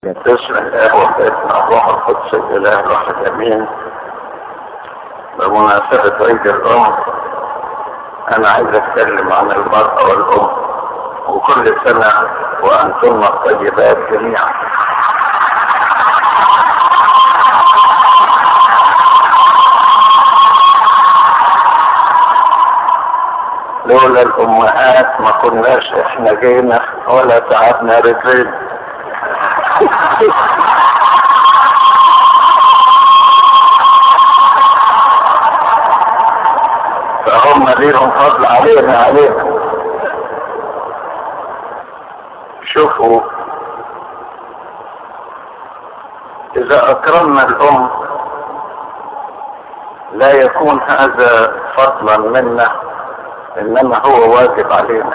باسم الله وباسم الروح القدس الاله الواحد امين بمناسبة عيد الام انا عايز اتكلم عن المرأة والام وكل سنة وانتم الطيبات جميعا لولا الامهات ما كناش احنا جينا ولا تعبنا رجلين فهم ليهم فضل علينا علينا شوفوا اذا اكرمنا الام لا يكون هذا فضلا منا انما هو واجب علينا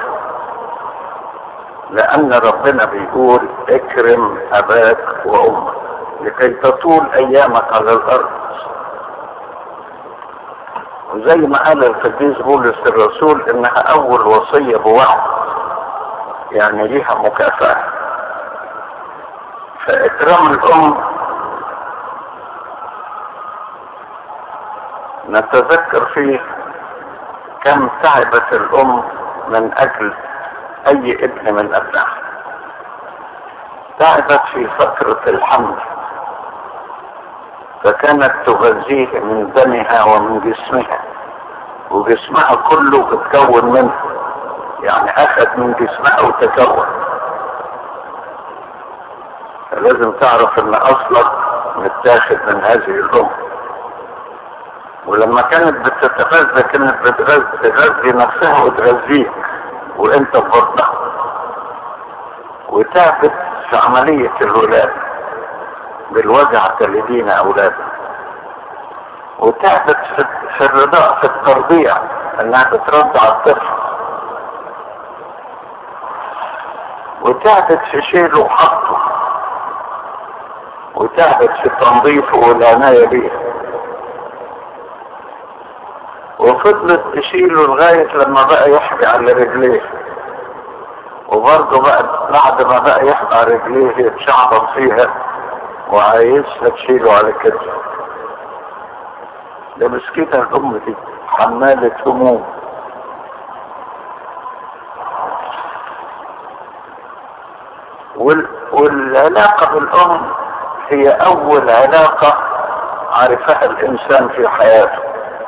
لان ربنا بيقول اكرم اباك وامك لكي تطول ايامك على الارض وزي ما قال القديس بولس الرسول انها اول وصية بوعد يعني ليها مكافأة فاكرام الام نتذكر فيه كم تعبت الام من اجل اي ابن من ابنائها تعبت في فترة الحمل فكانت تغذيه من دمها ومن جسمها وجسمها كله بتكون منه يعني اخذ من جسمها وتكون فلازم تعرف ان اصلك متاخد من هذه الام ولما كانت بتتغذى كانت بتغذي نفسها وتغذيك وانت في بطنها وتعبت في عملية الولادة بالوجع تلدين اولادها وتعبت في الرضاء في الترضيع انها بترضع الطفل وتعبت في شيله وحطه وتعبت في تنظيفه والعناية بيه وفضلت تشيله لغاية لما بقى يحبي على رجليه وبرضه بقى بعد ما بقى يحبي على رجليه يتشعبط فيها وعايزها تشيله على كتفه ده مسكينة الأم دي حمالة هموم وال... والعلاقة بالأم هي أول علاقة عرفها الإنسان في حياته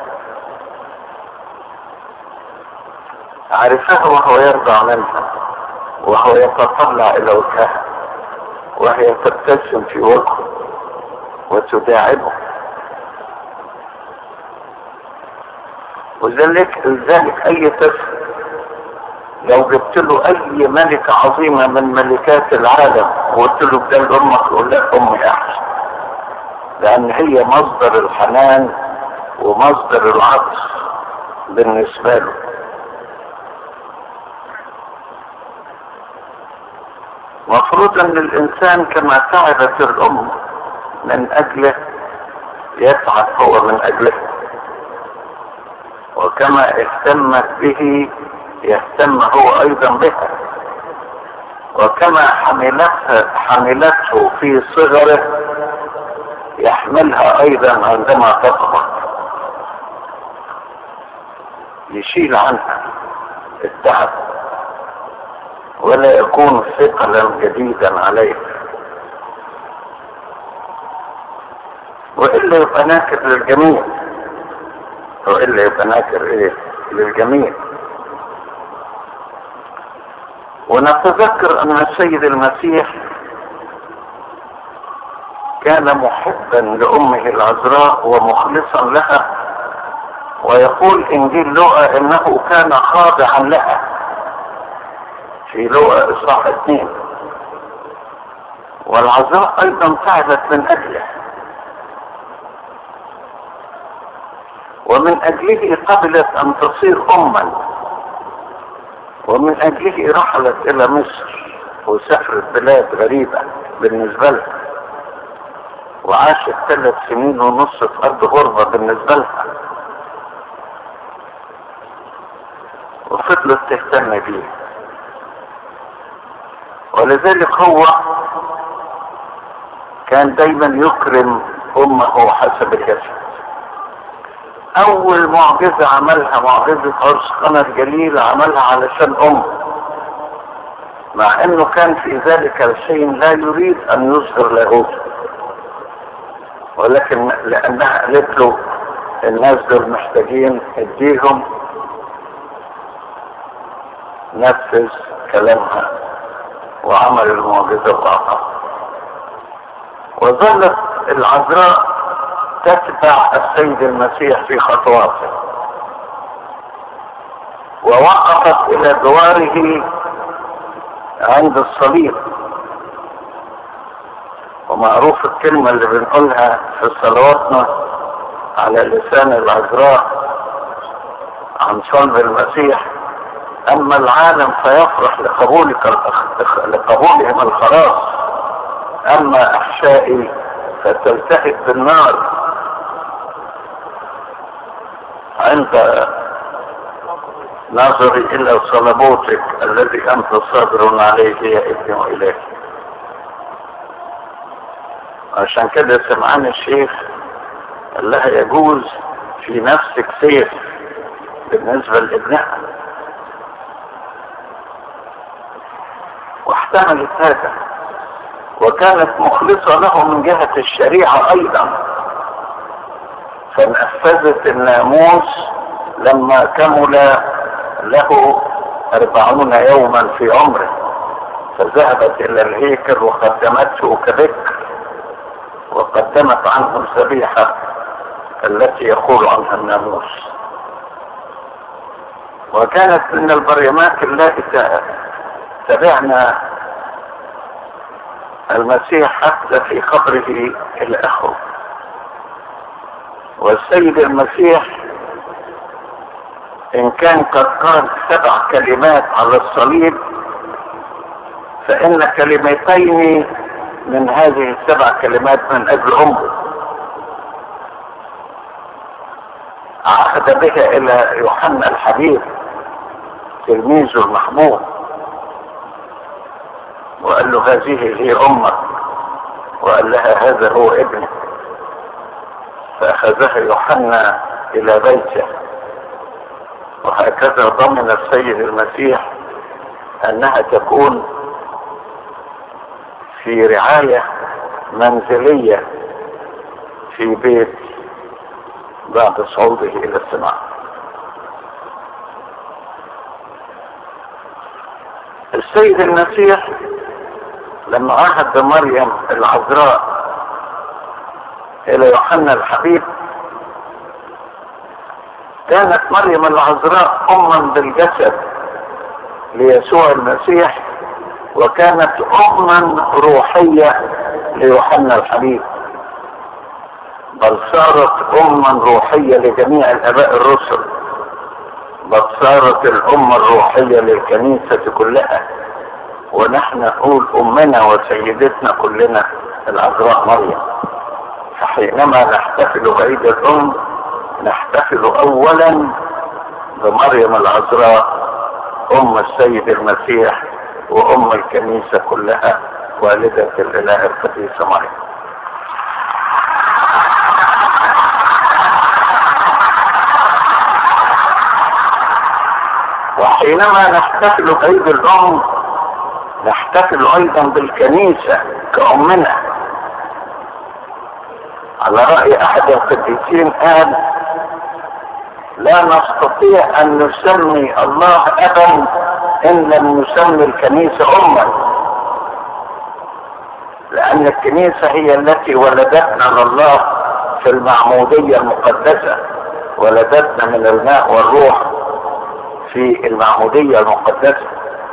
عرفها وهو يرضى منها وهو يتطلع إلى وجهها وهي تبتسم في وجهه وتداعبه وذلك لذلك اي طفل لو جبت له اي ملكة عظيمة من ملكات العالم وقلت له بدل امك يقول لك امي احسن لان هي مصدر الحنان ومصدر العطف بالنسبة له مفروض ان الانسان كما تعبت الام من اجله يتعب هو من اجله وكما اهتمت به يهتم هو ايضا بها وكما حملته حملته في صغره يحملها ايضا عندما تكبر يشيل عنها التعب ولا يكون ثقلا جديدا عليه والا يبقى ناكر للجميع والا يبقى ناكر ايه للجميع ونتذكر ان السيد المسيح كان محبا لامه العذراء ومخلصا لها ويقول انجيل لوقا انه كان خاضعا لها في لوقا اصحاح اثنين والعذراء ايضا تعبت من اجله ومن اجله قبلت ان تصير اما ومن اجله رحلت الى مصر وسافرت بلاد غريبة بالنسبة لها وعاشت ثلاث سنين ونص في ارض غربة بالنسبة لها وفضلت تهتم بيه ولذلك هو كان دايما يكرم امه حسب الجسد اول معجزة عملها معجزة عرس قنا الجليل عملها علشان امه مع انه كان في ذلك الحين لا يريد ان يظهر لاهوته ولكن لانها قالت له الناس دول محتاجين اديهم نفذ كلامها وعمل المعجزة وأعطاها وظلت العذراء تتبع السيد المسيح في خطواته ووقفت إلى جواره عند الصليب ومعروف الكلمة اللي بنقولها في صلواتنا على لسان العذراء عن صلب المسيح اما العالم فيفرح لقبولك لقبولهم الخلاص اما احشائي فتلتهب بالنار عند نظري الى صلبوتك الذي انت صابر عليه يا ابني والهي عشان كده سمعان الشيخ قال لها يجوز في نفسك سيف بالنسبة لابنها واحتملت هذا وكانت مخلصة له من جهة الشريعة ايضا فنفذت الناموس لما كمل له أربعون يوما في عمره فذهبت إلى الهيكل وقدمته كذكر وقدمت عنه الذبيحة التي يقول عنها الناموس وكانت من البريمات التي تبعنا المسيح حتى في قبره إلى آخره والسيد المسيح إن كان قد قال سبع كلمات على الصليب فإن كلمتين من هذه السبع كلمات من أجل أمه عهد بها إلى يوحنا الحبيب تلميذه المحبوب وقال له هذه هي أمك وقال لها هذا هو ابنك فأخذها يوحنا إلى بيته وهكذا ضمن السيد المسيح أنها تكون في رعاية منزلية في بيت بعد صعوده إلى السماء السيد المسيح لما عهد مريم العذراء إلى يوحنا الحبيب كانت مريم العذراء أما بالجسد ليسوع المسيح وكانت أما روحية ليوحنا الحبيب بل صارت أما روحية لجميع الآباء الرسل بل صارت الأمة الروحية للكنيسة كلها ونحن نقول أمنا وسيدتنا كلنا العذراء مريم فحينما نحتفل بعيد الأم نحتفل أولا بمريم العذراء أم السيد المسيح وأم الكنيسة كلها والدة الإله القديسة مريم وحينما نحتفل بعيد الأم نحتفل أيضا بالكنيسة كأمنا على رأي أحد القديسين قال لا نستطيع أن نسمي الله أبا إن لم نسمي الكنيسة أما لأن الكنيسة هي التي ولدتنا لله في المعمودية المقدسة ولدتنا من الماء والروح في المعمودية المقدسة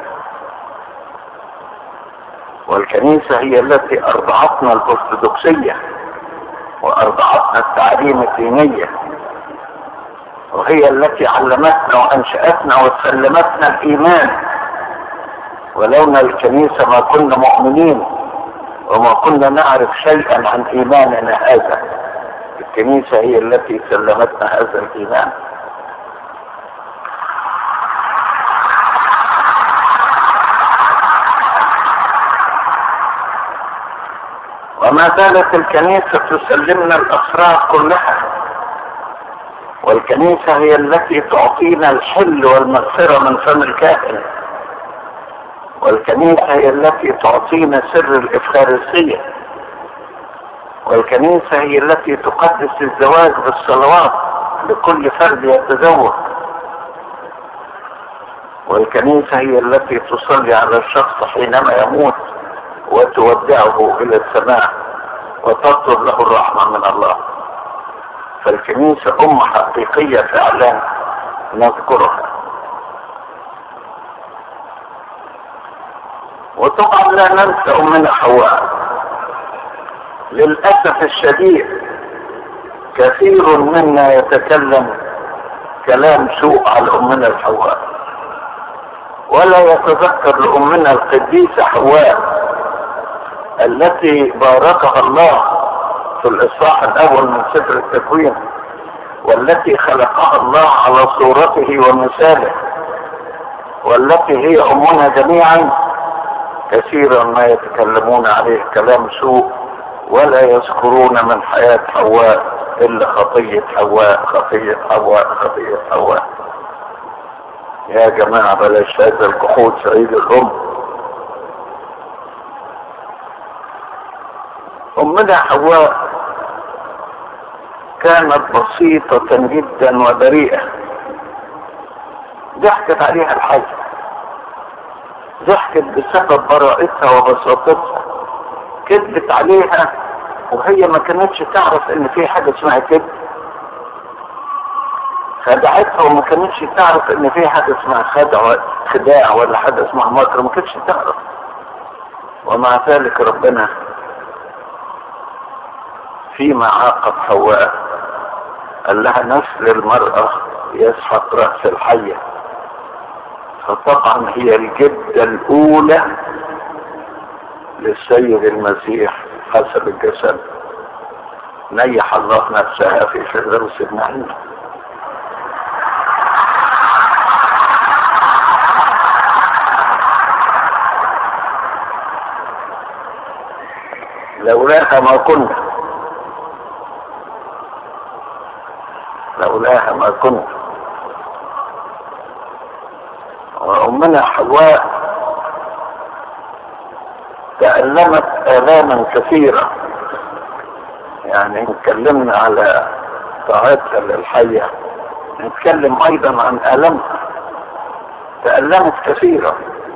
والكنيسة هي التي أرضعتنا الأرثوذكسية وأرضعتنا التعليم الدينية وهي التي علمتنا وأنشأتنا وسلمتنا الإيمان ولولا الكنيسة ما كنا مؤمنين وما كنا نعرف شيئا عن إيماننا هذا الكنيسة هي التي سلمتنا هذا الإيمان وما زالت الكنيسة تسلمنا الأسرار كلها والكنيسة هي التي تعطينا الحل والمغفرة من فم الكاهن والكنيسة هي التي تعطينا سر الإفخارسية والكنيسة هي التي تقدس الزواج بالصلوات لكل فرد يتزوج والكنيسة هي التي تصلي على الشخص حينما يموت وتودعه إلى السماء وتطلب له الرحمة من الله فالكنيسة أم حقيقية فعلا نذكرها وطبعا لا ننسى أمنا حواء للأسف الشديد كثير منا يتكلم كلام سوء على أمنا الحواء ولا يتذكر لأمنا القديسة حواء التي باركها الله في الإصحاح الأول من سفر التكوين والتي خلقها الله على صورته ومثاله والتي هي أمنا جميعا كثيرا ما يتكلمون عليه كلام سوء ولا يذكرون من حياة حواء إلا خطية حواء خطية حواء خطية حواء يا جماعة بلاش هذا الكحول سعيد الأم أمنا حواء كانت بسيطة جدا وبريئة ضحكت عليها الحاجة ضحكت بسبب براءتها وبساطتها كذبت عليها وهي ما كانتش تعرف ان في حاجة اسمها كذب خدعتها وما كانتش تعرف ان في حاجة اسمها خدع خداع ولا حاجة اسمها مكر ما كانتش تعرف ومع ذلك ربنا فيما عاقب حواء قال لها نسل المرأة يسحق رأس الحية فطبعا هي الجدة الأولى للسيد المسيح حسب الجسد نيح الله نفسها في فردوس النعيم لولاها ما كنا لولاها ما كنا وأمنا حواء تألمت آلاما كثيرة يعني اتكلمنا على طاعتها للحية نتكلم أيضا عن آلامها تألمت كثيرا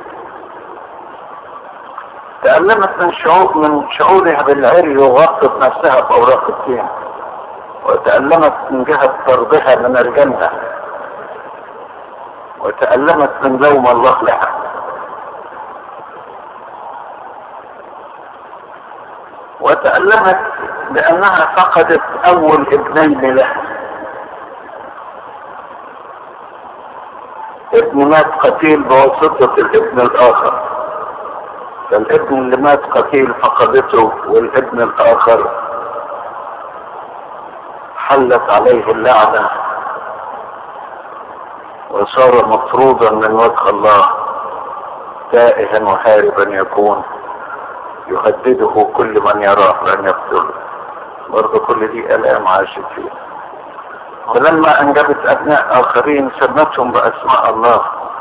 تألمت من شعور من شعورها بالعري وغطت نفسها بأوراق التين وتألمت من جهة طردها من الجنة وتألمت من لوم الله لها وتألمت بأنها فقدت أول ابنين لها ابن مات قتيل بواسطة الابن الآخر فالابن اللي مات قتيل فقدته والابن الآخر حلت عليه اللعنة وصار مطرودا من وجه الله تائها وهاربا يكون يهدده كل من يراه لن يقتله برضه كل دي الام عاشت فيها ولما انجبت ابناء اخرين سمتهم باسماء الله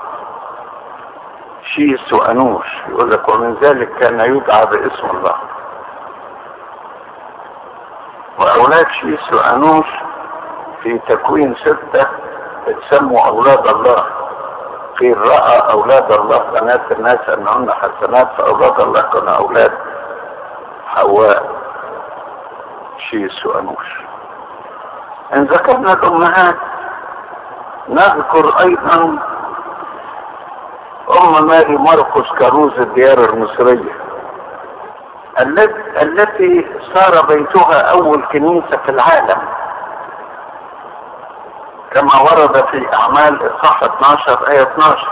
شيس وانوش يقول لك ومن ذلك كان يدعى باسم الله واولاد شيس وانوش في تكوين ستة اتسموا اولاد الله قيل رأى اولاد الله بنات الناس انهن حسنات فاولاد الله كانوا اولاد حواء شيس وانوش ان ذكرنا الامهات نذكر ايضا ام ماري مرقس كروز الديار المصرية التي صار بيتها اول كنيسة في العالم كما ورد في اعمال اصحاح 12 ايه 12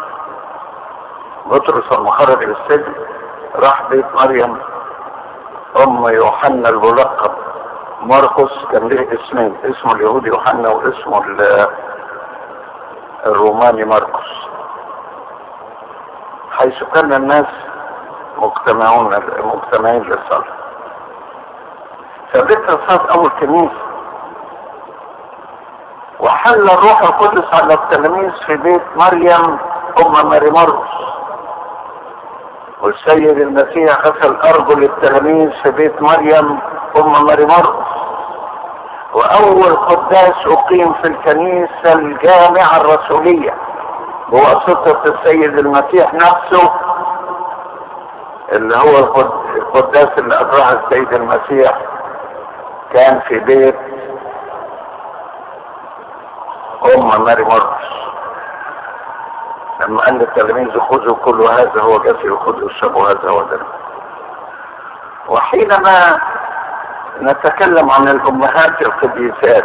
بطرس لما خرج للسجن راح بيت مريم ام يوحنا الملقب مرقس كان له اسمين اسمه اليهودي يوحنا واسمه الروماني مرقس حيث كان الناس مجتمعون مجتمعين للصلاة فبيتها صارت اول كنيسة وحل الروح القدس على التلاميذ في بيت مريم ام ماري مرقس والسيد المسيح غسل ارجل التلاميذ في بيت مريم ام ماري مرقس واول قداس اقيم في الكنيسة الجامعة الرسولية بواسطة السيد المسيح نفسه اللي هو القداس اللي اجراه السيد المسيح كان في بيت ام ماري مرقس لما قال للتلاميذ خذوا كل هذا هو جسدي خذوا اشربوا هذا هو دمي وحينما نتكلم عن الامهات القديسات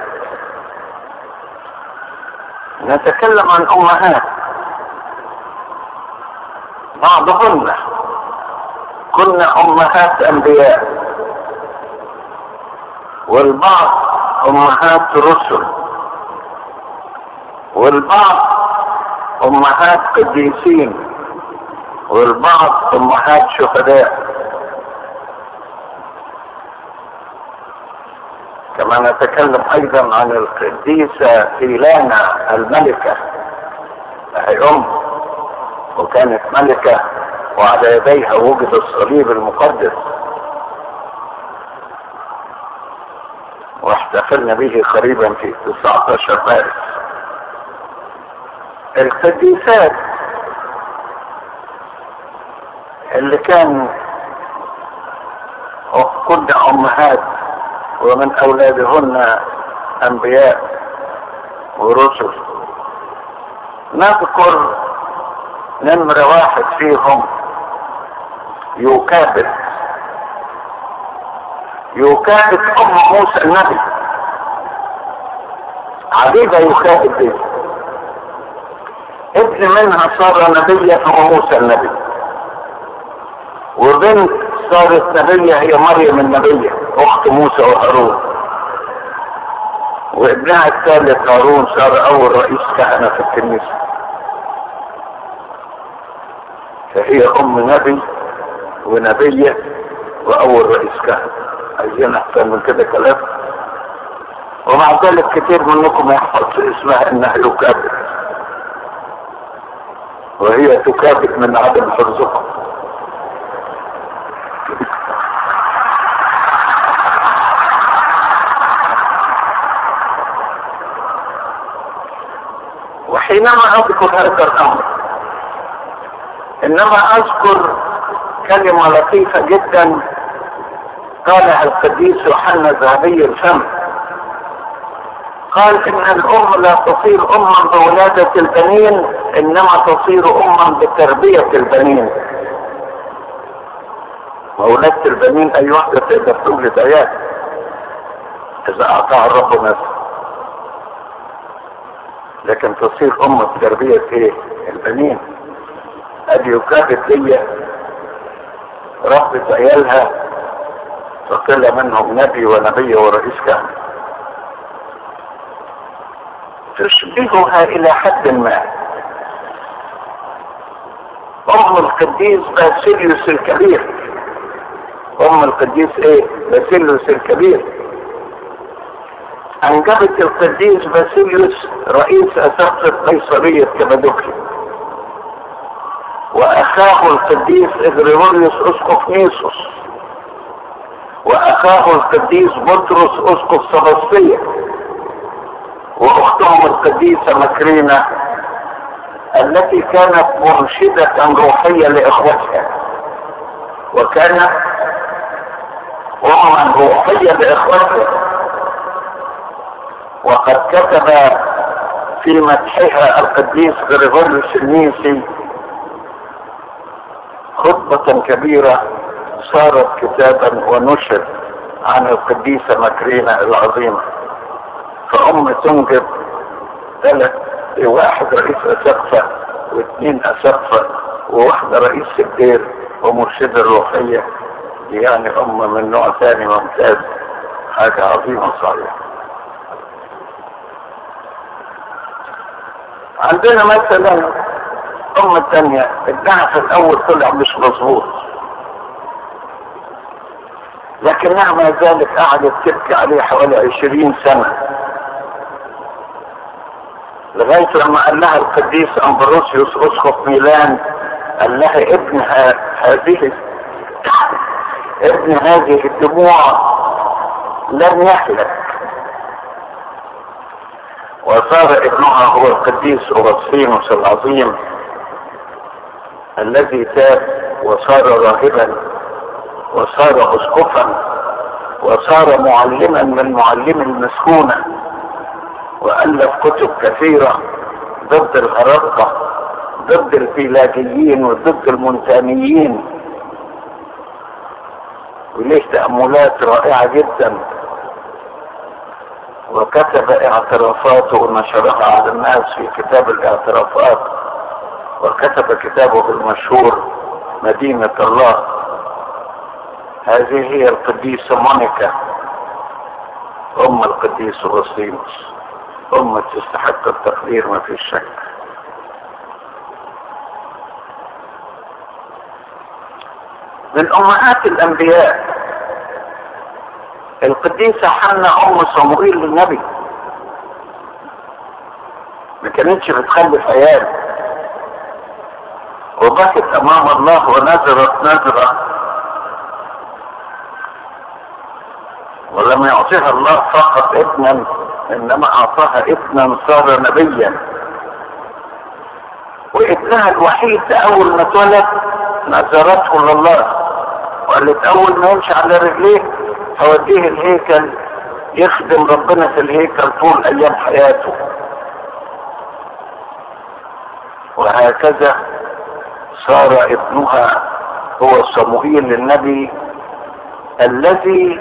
نتكلم عن امهات بعضهن كن امهات انبياء والبعض امهات رسل والبعض امهات قديسين والبعض امهات شهداء كما نتكلم ايضا عن القديسة ايلانا الملكة هي ام وكانت ملكة وعلى يديها وجد الصليب المقدس واحتفلنا به قريبا في 19 مارس القديسات اللي كان كن امهات ومن اولادهن انبياء ورسل نذكر نمرة واحد فيهم يوكابد يوكابد ام موسى النبي عجيبة يوكابد دي ابن منها صار نبيا هو موسى النبي وبنت صارت نبية هي مريم النبية اخت موسى وهارون وابنها الثالث هارون صار اول رئيس كهنة في الكنيسة فهي ام نبي ونبية واول رئيس كهنة عايزين احسن من كده كلام ومع ذلك كتير منكم يحفظ اسمها انها يكابد وهي تكابد من عدم حفظكم وحينما اذكر هذا الامر انما اذكر كلمة لطيفة جدا قالها القديس يوحنا ذهبي الفم قال ان الام لا تصير اما بولادة البنين انما تصير اما بتربية البنين ولادة البنين اي واحدة تقدر تولد عيال اذا اعطاها الرب نفسه لكن تصير ام بتربية ايه البنين ادي يكافئ ليا ربت عيالها فطلع منهم نبي ونبي ورئيس كهنة تشبهها الى حد ما ام القديس باسيليوس الكبير ام القديس ايه باسيليوس الكبير انجبت القديس باسيليوس رئيس اساقفة قيصرية كبادوكيا واخاه القديس اغريغوريوس اسقف نيسوس واخاه القديس بطرس اسقف سبسطية واختهم القديسة مكرينة التي كانت مرشدة روحية لاخوتها وكانت اما روحية لاخوتها وقد كتب في مدحها القديس غريغوريوس النيسي خطبة كبيرة صارت كتابا ونشر عن القديسة مكرينة العظيمة فأم تنجب ثلاث واحد رئيس أسقفة واثنين أسقفة وواحدة رئيس الدير ومرشدة روحية يعني أم من نوع ثاني ممتاز حاجة عظيمة صحيح عندنا مثلا أم الثانية ابنها في الأول طلع مش مظبوط لكنها ما زالت قعدت تبكي عليه حوالي عشرين سنة لغاية لما قال لها القديس أمبروسيوس أسقف ميلان قال لها ابن هذه ابن هذه الدموع لن يهلك وصار ابنها هو القديس أغسطينوس العظيم الذي تاب وصار راهبا وصار اسقفا وصار معلما من معلم المسكونة وألف كتب كثيرة ضد الهرطقة ضد الفيلاجيين وضد المونتانيين وليه تأملات رائعة جدا وكتب اعترافاته ونشرها على الناس في كتاب الاعترافات وكتب كتابه المشهور مدينة الله هذه هي القديسة مونيكا أم القديس أغسطينوس أم تستحق التقدير ما في شك من أمهات الأنبياء القديسة حنا أم صموئيل للنبي ما كانتش بتخلف عيال وبكت أمام الله ونذرت نذرة ولم يعطيها الله فقط ابنا إنما أعطاها ابنا صار نبيا وابنها الوحيد أول ما اتولد نذرته لله وقالت أول ما يمشي على رجليه هوديه الهيكل يخدم ربنا في الهيكل طول ايام حياته وهكذا صار ابنها هو صموئيل النبي الذي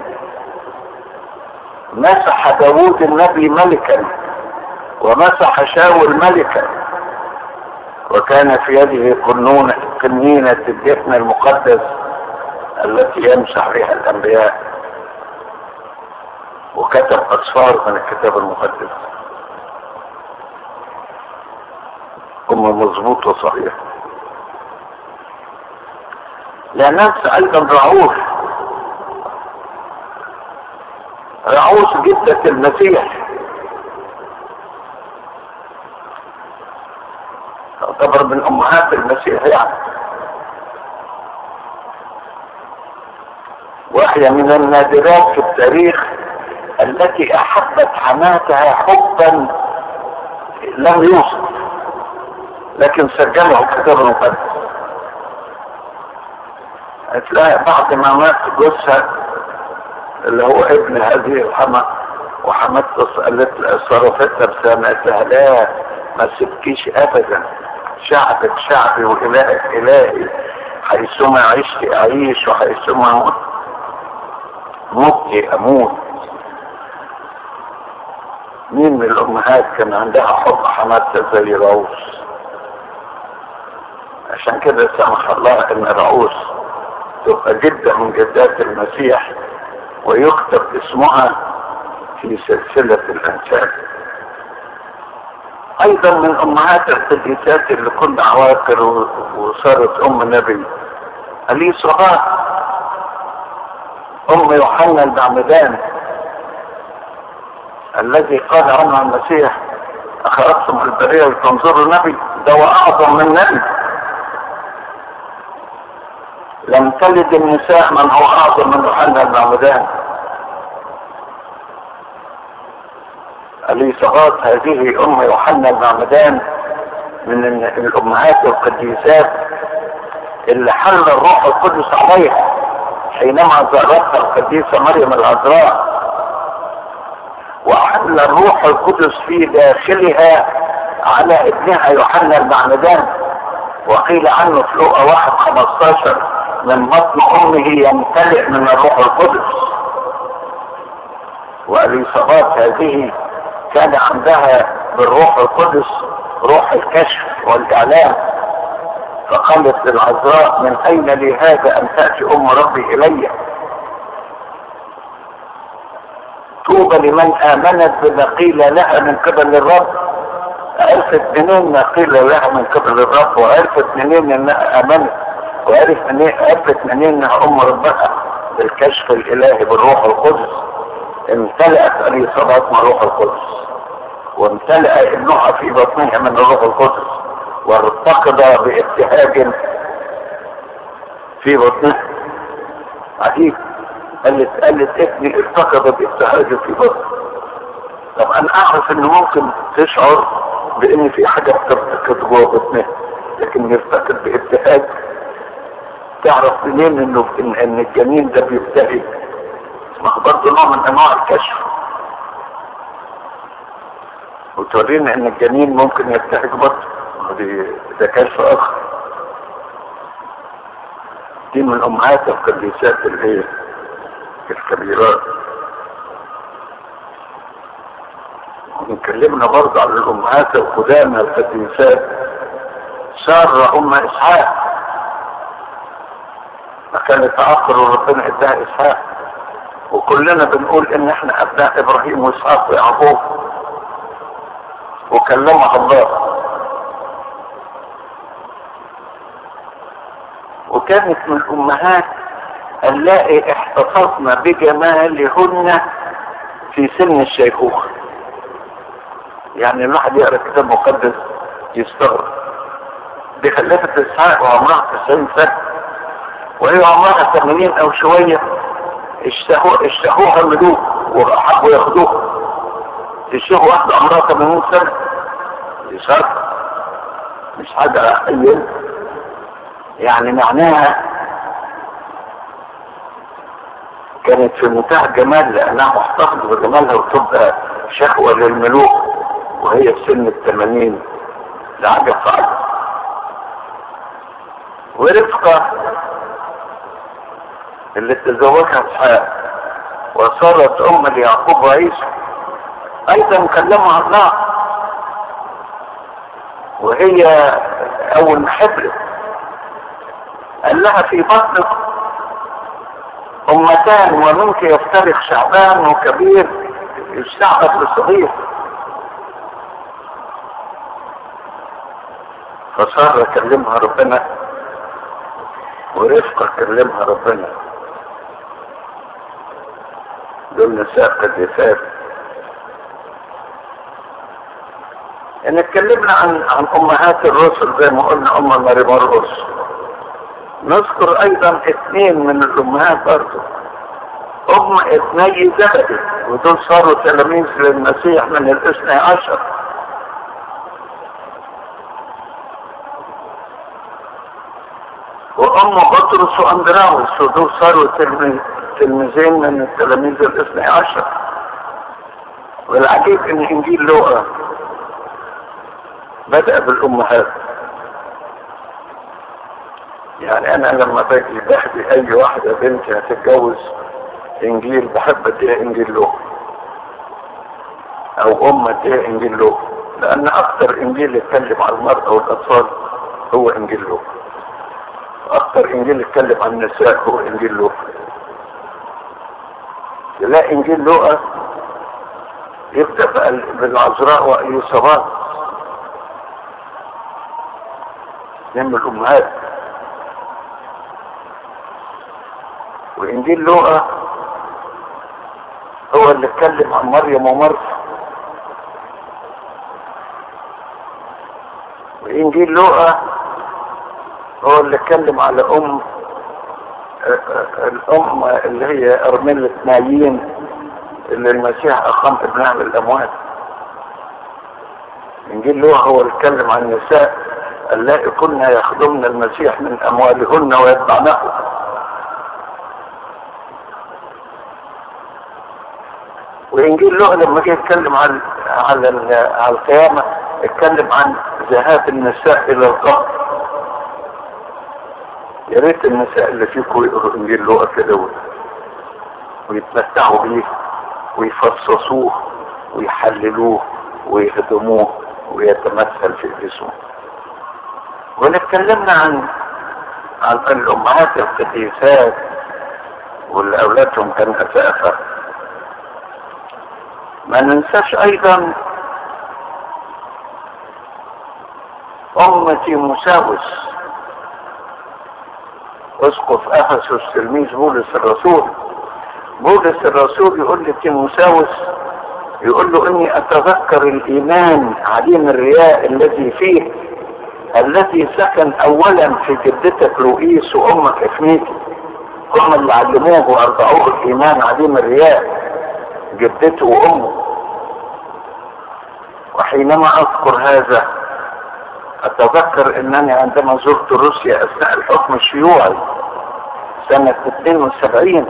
مسح داود النبي ملكا ومسح شاول ملكا وكان في يده قنونة قنينة الدفن المقدس التي يمسح بها الانبياء وكتب أسفار من الكتاب المقدس هم مظبوط وصحيح لا ننسى أيضا رعوش رعوش جدة المسيح تعتبر من أمهات المسيح يعني وهي من النادرات في التاريخ التي احبت حماتها حبا لم يوصف لكن سجله الكتاب المقدس هتلاقي بعد ما مات جوزها اللي هو ابن هذه الحما وحماتها قالت صرفتها بسامتها لا ما سبكيش ابدا شعبك شعبي والهك الهي حيثما عشت اعيش وحيثما مت مت اموت مين من الامهات كان عندها حب حماتها زي رؤوس عشان كده سمح الله ان رؤوس تبقى جدة من جدات المسيح ويكتب اسمها في سلسلة الانساب ايضا من امهات القديسات اللي كنا عواقر وصارت ام نبي علي صغار ام يوحنا المعمدان الذي قال عنه المسيح اخرجتم البرية لتنظروا النبي ده هو اعظم من نبي لم تلد النساء من هو اعظم من يوحنا المعمدان اليصغات هذه ام يوحنا المعمدان من الامهات القديسات اللي حل الروح القدس عليها حينما زارتها القديسة مريم العذراء وحل الروح القدس في داخلها على ابنها يوحنا المعمدان وقيل عنه في لقا واحد 15 من بطن امه يمتلئ من الروح القدس واليصابات هذه كان عندها بالروح القدس روح الكشف والاعلام فقالت للعذراء من اين لي هذا ان تاتي ام ربي الي طوبى لمن امنت بما قيل لها من قبل الرب عرفت منين ما قيل لها من قبل الرب وعرفت منين انها امنت وعرفت منين عرفت منين انها ام ربها الكشف الالهي بالروح القدس امتلأت اليصابات من الروح القدس وامتلأ ابنها في بطنها من الروح القدس وارتقد بابتهاج في بطنها عجيب قالت قالت ابني ارتقد بابتهاج في بطنه طب انا اعرف ان ممكن تشعر بان في حاجه بترتقد جوه بطنها لكن يرتقد بابتهاج تعرف منين انه ان, إن الجنين ده بيبتهج ما هو برضه نوع من انواع الكشف وتورينا ان الجنين ممكن يبتهج برضه ودي ده كشف اخر دي من امهات القديسات اللي هي الكبيرات ونكلمنا برضه على الامهات القدامى القديسات سارة ام اسحاق ما كان يتأخر وربنا اداها اسحاق وكلنا بنقول ان احنا ابناء ابراهيم واسحاق ويعقوب وكلمها الله وكانت من الامهات اللائي احتفظن بجمالهن في سن الشيخوخة يعني الواحد يقرا كتاب مقدس يستغرب دي خلفت اسحاق وعمرها 90 سنه وهي عمرها 80 او شويه اشتهوا اشتهوها الملوك وحبوا ياخدوها تشوف واحدة عمرها 80 سنة دي شرط مش حاجة أقل يعني معناها كانت في منتهى الجمال لأنها محتفظة بجمالها وتبقى شهوة للملوك وهي في سن الثمانين لعجب فعل ورفقة اللي تزوجها اسحاق وصارت ام ليعقوب وعيسى ايضا كلمها الله وهي اول ما حبلت قال لها في بطنك امتان ومنك يفترق شعبان وكبير يستعبد لصغير فصار كلمها ربنا ورفقة كلمها ربنا دول نساء قديسات ان اتكلمنا عن عن امهات الرسل زي ما قلنا ام ماري مرقس نذكر ايضا اثنين من الامهات برضه ام اثني زبدي ودول صاروا تلاميذ للمسيح من الاثني عشر وام بطرس واندراوس ودول صاروا تلميذ تلميذين من التلاميذ الاثني عشر والعجيب ان انجيل لوقا بدأ بالامهات يعني انا لما باجي بحكي اي واحدة بنتي هتتجوز انجيل بحب اديها انجيل لوقا او ام اديها انجيل لوقا لان اكتر انجيل يتكلم عن المرأة والاطفال هو انجيل لوقا اكتر انجيل يتكلم عن النساء هو انجيل لوقا لا انجيل لوقا يبدأ بالعذراء وإيصابات من الأمهات وإنجيل لوقا هو اللي اتكلم عن مريم ومرثا وإنجيل لوقا هو اللي اتكلم على أم الأم اللي هي أرملة نايين اللي المسيح أقام ابنها من الأموات إنجيل لوقا هو اللي اتكلم عن النساء اللائي كنا يخدمن المسيح من أموالهن ويتبعنه وإنجيل لوقا لما جه يتكلم عن على على القيامة اتكلم عن ذهاب النساء إلى القبر يا ريت النساء اللي فيكم يقروا انجيل لوقا كده ويتمتعوا بيه ويفصصوه ويحللوه ويهدموه ويتمثل في جسمه ونتكلمنا عن عن الامهات القديسات واللي اولادهم كان اسافه ما ننساش ايضا أمتي مساوس اسقف افسس تلميذ بولس الرسول بولس الرسول يقول لتيموساوس يقول له اني اتذكر الايمان عديم الرياء الذي فيه الذي سكن اولا في جدتك لوئيس وامك افنيكي هم اللي علموه وارضعوه الايمان عديم الرياء جدته وامه وحينما اذكر هذا اتذكر انني عندما زرت روسيا اثناء الحكم الشيوعي سنة 72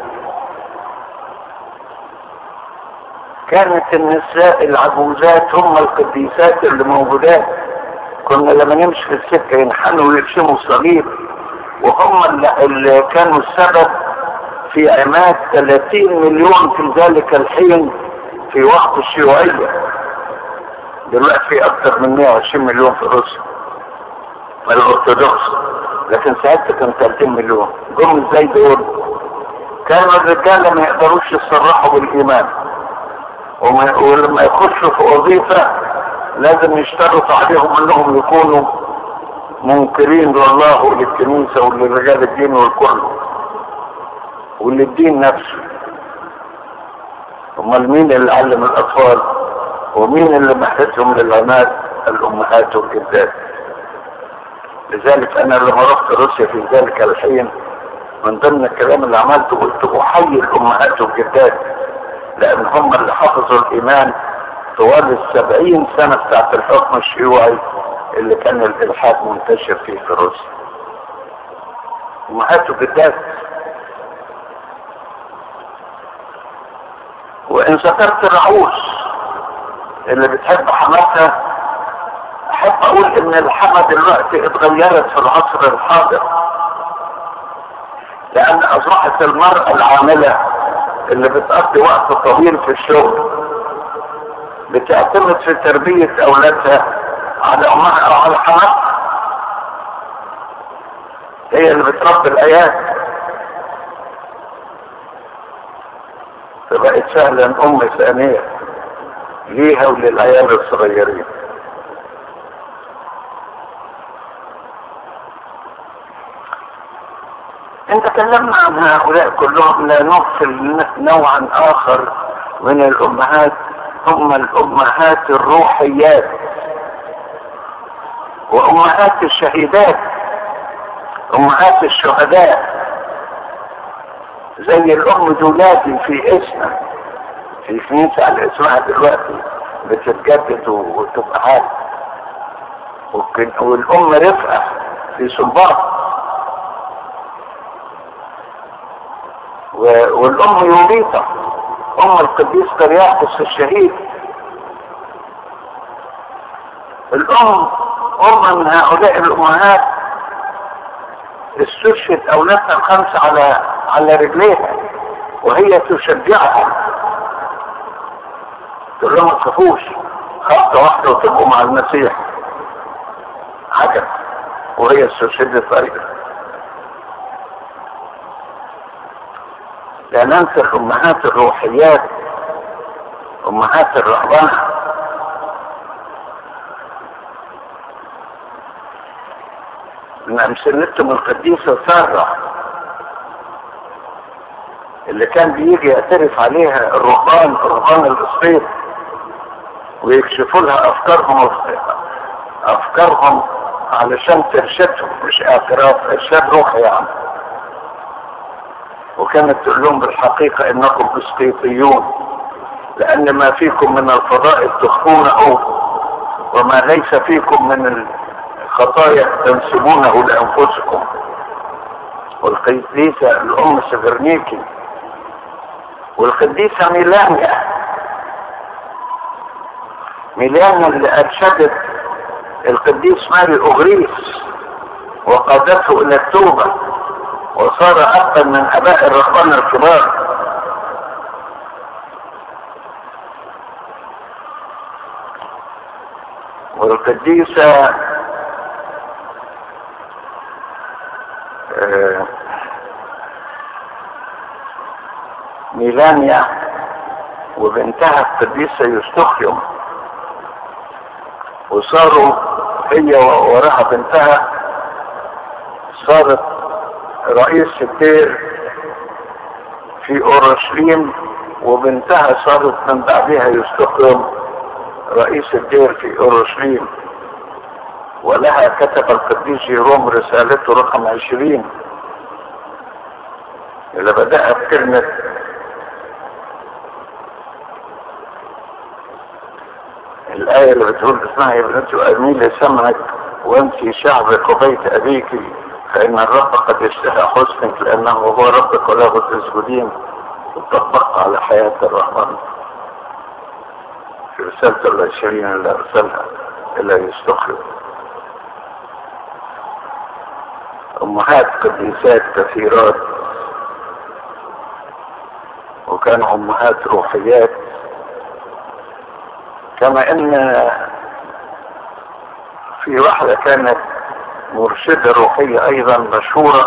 كانت النساء العجوزات هم القديسات اللي موجودات كنا لما نمشي في السكة ينحنوا ويرسموا صليب وهم اللي, اللي كانوا السبب في عماد 30 مليون في ذلك الحين في وقت الشيوعية دلوقتي في اكثر من 120 مليون في روسيا الارثوذكس لكن ساعتها كان 30 مليون جم ازاي دول كانوا الرجاله ما يقدروش يصرحوا بالايمان وما ولما يخشوا في وظيفه لازم يشترط عليهم انهم يكونوا منكرين لله وللكنيسه ولرجال الدين والكل وللدين نفسه امال مين اللي علم الاطفال ومين اللي محتهم للعماد الامهات والجدات لذلك انا لما رحت روسيا في ذلك الحين من ضمن الكلام اللي عملته قلت احيي الامهات والجدات لان هم اللي حفظوا الايمان طوال السبعين سنة بتاعت الحكم الشيوعي اللي كان الالحاد منتشر فيه في روسيا امهات وجدات وان ذكرت الرعوس اللي بتحب حماتها احب اقول ان الحما دلوقتي اتغيرت في العصر الحاضر لان اصبحت المرأة العاملة اللي بتقضي وقت طويل في الشغل بتعتمد في تربية اولادها على امها او على حماتها هي اللي بتربي الايات فبقت فعلا ام ثانية ليها وللعيال الصغيرين ان تكلمنا عن هؤلاء كلهم لا نغفل نوعا اخر من الامهات هم الامهات الروحيات وامهات الشهيدات امهات الشهداء زي الام دولاتي في اسمها في كنيسة على اسمها دلوقتي بتتجدد وتبقى عالي والام رفقة في صباط والام يوليطة ام القديس قرياقس الشهيد الام ام من هؤلاء الامهات استشهد اولادها الخمسة على على رجليها وهي تشجعها تقول لهم ما تخافوش خطة واحدة وتبقوا مع المسيح عجب وهي استشهدت فريقة لا ننسى الامهات الروحيات امهات الرهبنه من امثلتهم القديسه ساره اللي كان بيجي يعترف عليها الرهبان الرهبان الاسرير ويكشفوا لها افكارهم افكارهم علشان ترشدهم مش اعتراف ارشاد روحي يعني وكانت تقول لهم بالحقيقة انكم اسقيطيون لان ما فيكم من الفضائل تخفونه وما ليس فيكم من الخطايا تنسبونه لانفسكم والقديسة الام سفرنيكي والقديسة ميلانيا ميلانيا اللي ارشدت القديس ماري اغريس وقادته الى التوبه وصار أبا من أباء الرهبان الكبار والقديسة ميلانيا وبنتها القديسة يستخيم وصاروا هي وراها بنتها صارت رئيس الدير في اورشليم وبنتها صارت من بعدها يستقيم رئيس الدير في اورشليم ولها كتب القديس جيروم رسالته رقم عشرين اللي بدأها بكلمة الآية اللي بتقول اسمها يا بنتي وأميل سمعك وأنت شعبك وبيت أبيك فإن الرب قد اشتهى حسنك لأنه هو ربك وله تسجدين وطبقت على حياة الرحمن في رسالة العشرين اللي أرسلها إلى يستخرج أمهات قديسات كثيرات وكانوا أمهات روحيات كما ان في واحدة كانت مرشدة روحية ايضا مشهورة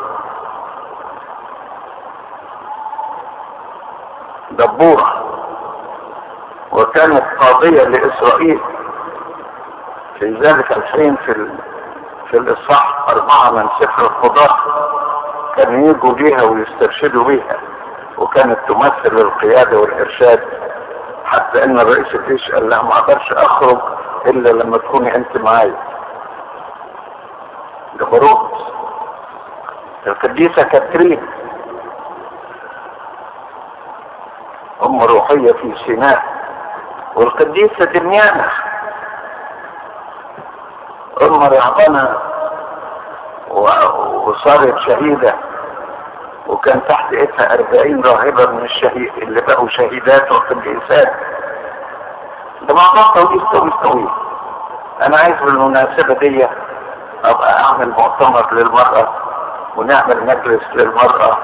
دبورة وكانت قاضية لاسرائيل في ذلك الحين في ال... في الاصحاح اربعة من سفر القضاء كانوا يجوا بيها ويسترشدوا بيها وكانت تمثل القيادة والارشاد حتى ان رئيس الجيش قال لها ما اقدرش اخرج الا لما تكوني انت معايا جبروت القديسة كاترين ام روحية في سيناء والقديسة دميانة ام رهبنة وصارت شهيدة وكان تحت ايدها اربعين راهبة من الشهيد اللي بقوا شهيدات وقديسات ده موضوع طويل طويل طويل انا عايز بالمناسبة دي ابقى اعمل مؤتمر للمرأة ونعمل مجلس للمرأة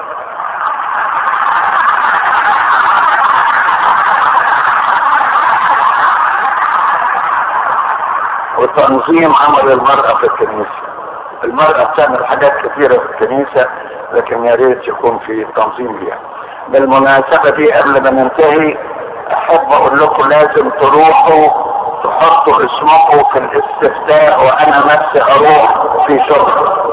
وتنظيم عمل المرأة في الكنيسة المرأة بتعمل حاجات كثيرة في الكنيسة لكن يا ريت يكون في تنظيم ليها بالمناسبة دي قبل ما ننتهي احب اقول لكم لازم تروحوا تحطوا اسمكم في الاستفتاء وانا نفسي اروح في شغل